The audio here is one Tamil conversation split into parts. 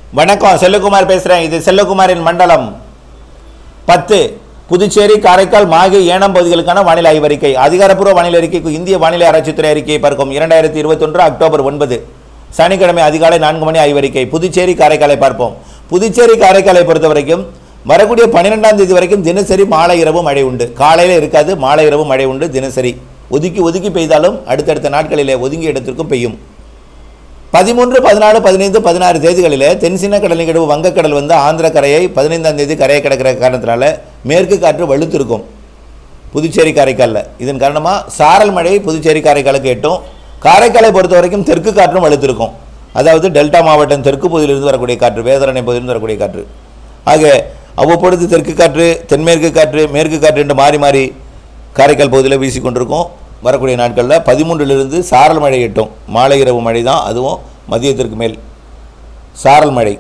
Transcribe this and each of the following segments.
வணக்கம் செல்லகுமார் பேசுகிறேன் இது செல்லகுமாரின் மண்டலம் பத்து புதுச்சேரி காரைக்கால் மாகி ஏனம் பகுதிகளுக்கான வானிலை ஆய்வறிக்கை அதிகாரப்பூர்வ வானிலை அறிக்கைக்கு இந்திய வானிலை ஆராய்ச்சித்துறை அறிக்கையை பார்க்கும் இரண்டாயிரத்தி இருபத்தொன்று அக்டோபர் ஒன்பது சனிக்கிழமை அதிகாலை நான்கு மணி ஆய்வறிக்கை புதுச்சேரி காரைக்காலை பார்ப்போம் புதுச்சேரி காரைக்காலை பொறுத்த வரைக்கும் வரக்கூடிய பன்னிரெண்டாம் தேதி வரைக்கும் தினசரி மாலை இரவு மழை உண்டு காலையில் இருக்காது மாலை இரவு மழை உண்டு தினசரி ஒதுக்கி ஒதுக்கி பெய்தாலும் அடுத்தடுத்த நாட்களிலே ஒதுங்கிய இடத்திற்கும் பெய்யும் பதிமூன்று பதினாலு பதினைந்து பதினாறு தேதிகளிலே தென்சின கடல் நிகழ்வு வங்கக்கடல் வந்து ஆந்திர கரையை பதினைந்தாம் தேதி கரையை கிடக்கிற காரணத்தினால மேற்கு காற்று வலுத்திருக்கும் புதுச்சேரி காரைக்காலில் இதன் காரணமாக சாரல் மழை புதுச்சேரி காரைக்காலுக்கு எட்டும் காரைக்காலை பொறுத்த வரைக்கும் தெற்கு காற்றும் வலுத்திருக்கும் அதாவது டெல்டா மாவட்டம் தெற்கு பகுதியிலிருந்து வரக்கூடிய காற்று வேதரணை பகுதியிலிருந்து வரக்கூடிய காற்று ஆக அவ்வப்பொழுது தெற்கு காற்று தென்மேற்கு காற்று மேற்கு காற்று என்று மாறி மாறி காரைக்கால் பகுதியில் வீசிக்கொண்டிருக்கும் வரக்கூடிய நாட்களில் பதிமூன்றிலிருந்து சாரல் மழை எட்டும் மாலை இரவு மழை தான் அதுவும் மதியத்திற்கு மேல் சாரல் மழை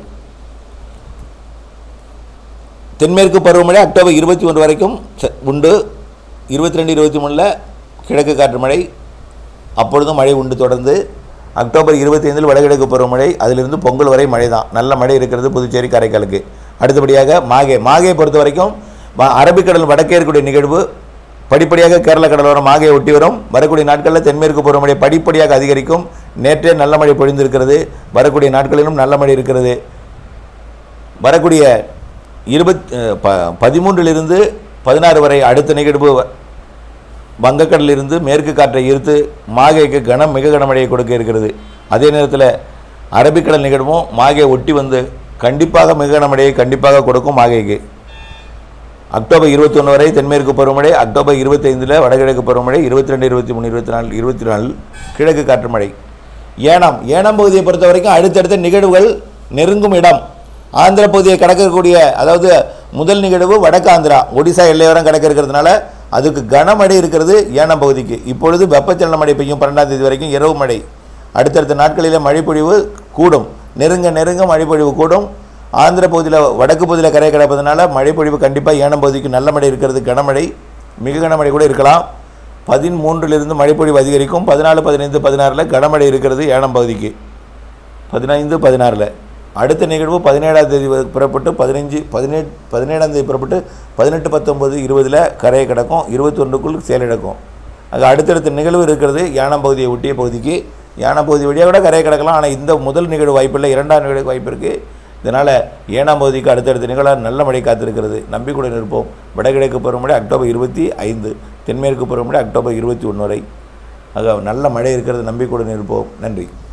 தென்மேற்கு பருவமழை அக்டோபர் இருபத்தி ஒன்று வரைக்கும் ச- உண்டு இருபத்தி ரெண்டு இருபத்தி மூணில் கிழக்கு காற்று மழை அப்பொழுதும் மழை உண்டு தொடர்ந்து அக்டோபர் இருபத்தைந்தில் வடகிழக்கு பருவமழை அதிலிருந்து பொங்கல் வரை மழை தான் நல்ல மழை இருக்கிறது புதுச்சேரி காரைக்காலுக்கு அடுத்தபடியாக மாகே மாகே பொறுத்த வரைக்கும் வ- அரபிக்கடல் வடக்கே இருக்கக்கூடிய நிகழ்வு படிப்படியாக கேரள கடலோரம் மாகையை ஒட்டி வரும் வரக்கூடிய நாட்களில் தென்மேற்கு பருவமழை படிப்படியாக அதிகரிக்கும் நேற்றே நல்ல மழை பொழிந்திருக்கிறது வரக்கூடிய நாட்களிலும் நல்ல மழை இருக்கிறது வரக்கூடிய இருபத் அஹ், ப பதிமூன்றிலிருந்து பதினாறு வரை அடுத்த நிகழ்வு வ- வங்கக்கடலிலிருந்து மேற்கு காற்றை ஈர்த்து மாகேக்கு கனம் மிக கனமழையை கொடுக்க இருக்கிறது அதே நேரத்தில் அரபிக்கடல் நிகழ்வும் மாகே ஒட்டி வந்து கண்டிப்பாக மிக கனமழையை கண்டிப்பாக கொடுக்கும் மாகேக்கு அக்டோபர் இருபத்தொன்று வரை தென்மேற்கு பருவமழை அக்டோபர் இருபத்தைந்தில் வடகிழக்கு பருவமழை இருபத்தி ரெண்டு இருபத்தி மூணு இருபத்தி நாலு இருபத்தி நாலு கிழக்கு காற்று மழை ஏனம் ஏனம் பகுதியை பொறுத்த வரைக்கும் அடுத்தடுத்த நிகழ்வுகள் நெருங்கும் இடம் ஆந்திர பகுதியை கடக்கக்கூடிய அதாவது முதல் நிகழ்வு வடக்கு ஆந்திரா ஒடிசா எல்லையோரம் கடக்க இருக்கிறதுனால அதுக்கு கனமழை இருக்கிறது ஏனம் பகுதிக்கு இப்பொழுது வெப்பச்சலன மழை பெய்யும் பன்னெண்டாம் தேதி வரைக்கும் இரவு மழை அடுத்தடுத்த நாட்களில் மழைப்பொழிவு கூடும் நெருங்க நெருங்க மழைப்பொழிவு கூடும் ஆந்திர பகுதியில் வடக்கு பகுதியில் கரை கிடப்பதனால மழைப்பொழிவு கண்டிப்பாக ஏனம் பகுதிக்கு நல்ல மழை இருக்கிறது கனமழை மிக கனமழை கூட இருக்கலாம் பதிமூன்றிலிருந்து மழைப்பொழிவு அதிகரிக்கும் பதினாலு பதினைந்து பதினாறில் கனமழை இருக்கிறது ஏனம் பகுதிக்கு பதினைந்து பதினாறில் அடுத்த நிகழ்வு பதினேழாம் தேதி வரை புறப்பட்டு பதினஞ்சு பதினெட்டு பதினேழாம் தேதி புறப்பட்டு பதினெட்டு பத்தொம்பது இருபதில் கரையை கிடக்கும் இருபத்தொன்றுக்குள் செயலிழக்கும் அது அடுத்தடுத்த நிகழ்வு இருக்கிறது யானம் பகுதியை ஒட்டிய பகுதிக்கு யானம் பகுதி வழியாக கூட கரையை கிடக்கலாம் ஆனால் இந்த முதல் நிகழ்வு வாய்ப்பில்லை இரண்டாம் நிகழ்வு வாய்ப்பு இருக்குது இதனால் ஏனாம் பகுதிக்கு அடுத்தடுத்த நிகழ்வாக நல்ல மழை காத்திருக்கிறது நம்பிக்கையுடன் இருப்போம் வடகிழக்கு பருவமழை அக்டோபர் இருபத்தி ஐந்து தென்மேற்கு பருவமழை அக்டோபர் இருபத்தி ஒன்று வரை ஆக நல்ல மழை இருக்கிறது நம்பிக்கையுடன் இருப்போம் நன்றி